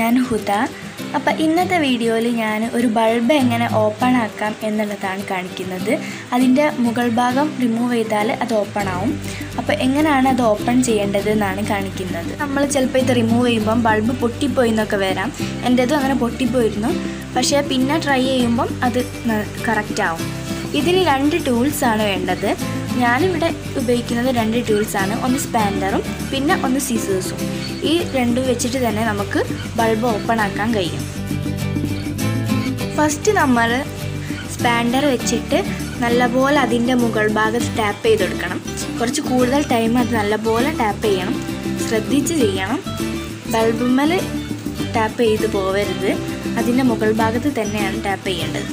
ഞാൻ ഹുദ അപ്പോൾ ഇന്നത്തെ വീഡിയോയിൽ ഞാൻ ഒരു ബൾബ് എങ്ങനെ ഓപ്പൺ ആക്കാം എന്നുള്ളതാണ് കാണിക്കുന്നത് അതിൻ്റെ മുകൾ ഭാഗം റിമൂവ് ചെയ്താൽ അത് ഓപ്പൺ ആവും അപ്പോൾ എങ്ങനെയാണ് അത് ഓപ്പൺ ചെയ്യേണ്ടത് എന്നാണ് കാണിക്കുന്നത് നമ്മൾ ചിലപ്പോൾ ഇത് റിമൂവ് ചെയ്യുമ്പം ബൾബ് പൊട്ടിപ്പോയി എന്നൊക്കെ വരാം എൻ്റേതും അങ്ങനെ പൊട്ടിപ്പോയിരുന്നു പക്ഷേ പിന്നെ ട്രൈ ചെയ്യുമ്പം അത് കറക്റ്റ് ആവും ഇതിന് രണ്ട് ടൂൾസ് ആണ് വേണ്ടത് ഞാനിവിടെ ഉപയോഗിക്കുന്നത് രണ്ട് ടൂൾസാണ് ഒന്ന് സ്പാൻഡറും പിന്നെ ഒന്ന് സീസേഴ്സും ഈ രണ്ടും വെച്ചിട്ട് തന്നെ നമുക്ക് ബൾബ് ഓപ്പൺ ആക്കാൻ കഴിയും ഫസ്റ്റ് നമ്മൾ സ്പാൻഡർ വെച്ചിട്ട് നല്ലപോലെ അതിൻ്റെ മുകൾ ഭാഗത്ത് ടാപ്പ് ചെയ്ത് കൊടുക്കണം കുറച്ച് കൂടുതൽ ടൈം അത് നല്ലപോലെ ടാപ്പ് ചെയ്യണം ശ്രദ്ധിച്ച് ചെയ്യണം ബൾബുമ്മൽ ടാപ്പ് ചെയ്ത് പോവരുത് അതിൻ്റെ മുകൾ ഭാഗത്ത് തന്നെയാണ് ടാപ്പ് ചെയ്യേണ്ടത്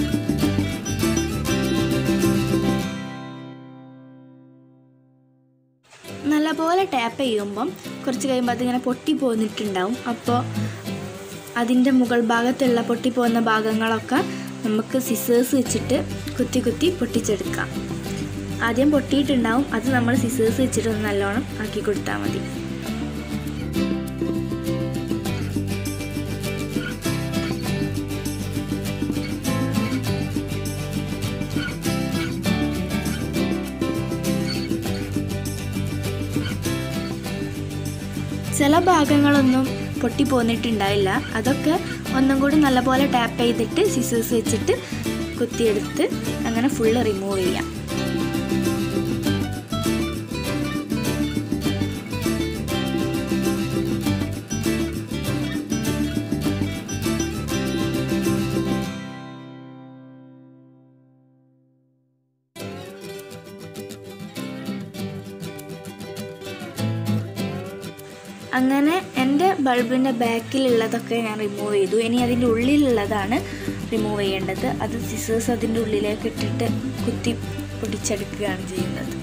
നല്ലപോലെ ടാപ്പ് ചെയ്യുമ്പം കുറച്ച് കഴിയുമ്പോൾ അതിങ്ങനെ പൊട്ടി പോന്നിട്ടുണ്ടാവും അപ്പോൾ അതിൻ്റെ മുകൾ ഭാഗത്തുള്ള പൊട്ടിപ്പോകുന്ന ഭാഗങ്ങളൊക്കെ നമുക്ക് സിസേഴ്സ് വെച്ചിട്ട് കുത്തി കുത്തി പൊട്ടിച്ചെടുക്കാം ആദ്യം പൊട്ടിയിട്ടുണ്ടാവും അത് നമ്മൾ സിസേഴ്സ് വെച്ചിട്ട് ഒന്ന് നല്ലോണം ആക്കി കൊടുത്താൽ മതി ചില ഭാഗങ്ങളൊന്നും പൊട്ടി പോന്നിട്ടുണ്ടായില്ല അതൊക്കെ ഒന്നും കൂടി നല്ലപോലെ ടാപ്പ് ചെയ്തിട്ട് സിസേഴ്സ് വെച്ചിട്ട് കുത്തിയെടുത്ത് അങ്ങനെ ഫുള്ള് റിമൂവ് ചെയ്യാം അങ്ങനെ എൻ്റെ ബൾബിൻ്റെ ബാക്കിലുള്ളതൊക്കെ ഞാൻ റിമൂവ് ചെയ്തു ഇനി അതിൻ്റെ ഉള്ളിലുള്ളതാണ് റിമൂവ് ചെയ്യേണ്ടത് അത് സിസേഴ്സ് അതിൻ്റെ ഉള്ളിലേക്ക് ഇട്ടിട്ട് കുത്തി പൊടിച്ചെടുക്കുകയാണ് ചെയ്യുന്നത്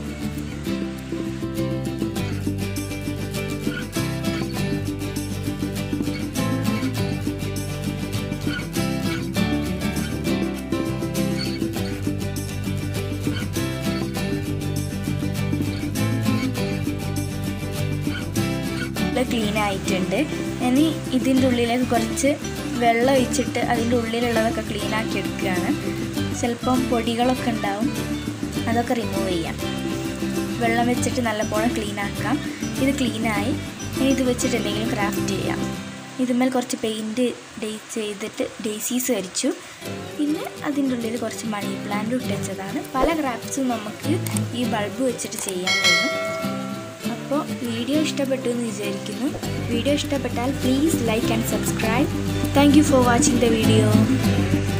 ക്ലീൻ ആയിട്ടുണ്ട് ഇനി ഇതിൻ്റെ ഉള്ളിലേക്ക് കുറച്ച് വെള്ളം ഒഴിച്ചിട്ട് അതിൻ്റെ ഉള്ളിലുള്ളതൊക്കെ ക്ലീൻ ആക്കി എടുക്കുകയാണ് ചിലപ്പം പൊടികളൊക്കെ ഉണ്ടാവും അതൊക്കെ റിമൂവ് ചെയ്യാം വെള്ളം വെച്ചിട്ട് നല്ലപോലെ ക്ലീൻ ആക്കാം ഇത് ക്ലീനായി ഇനി ഇത് വെച്ചിട്ട് എന്തെങ്കിലും ക്രാഫ്റ്റ് ചെയ്യാം ഇതുമേൽ കുറച്ച് പെയിൻറ്റ് ഡേ ചെയ്തിട്ട് ഡേസീസ് വരച്ചു പിന്നെ അതിൻ്റെ ഉള്ളിൽ കുറച്ച് മണി പ്ലാന്റ് ഇട്ടുവച്ചതാണ് പല ക്രാഫ്റ്റ്സും നമുക്ക് ഈ ബൾബ് വെച്ചിട്ട് ചെയ്യാൻ കഴിയും അപ്പോൾ വീഡിയോ ഇഷ്ടപ്പെട്ടു എന്ന് വിചാരിക്കുന്നു വീഡിയോ ഇഷ്ടപ്പെട്ടാൽ please like and subscribe thank you for watching the video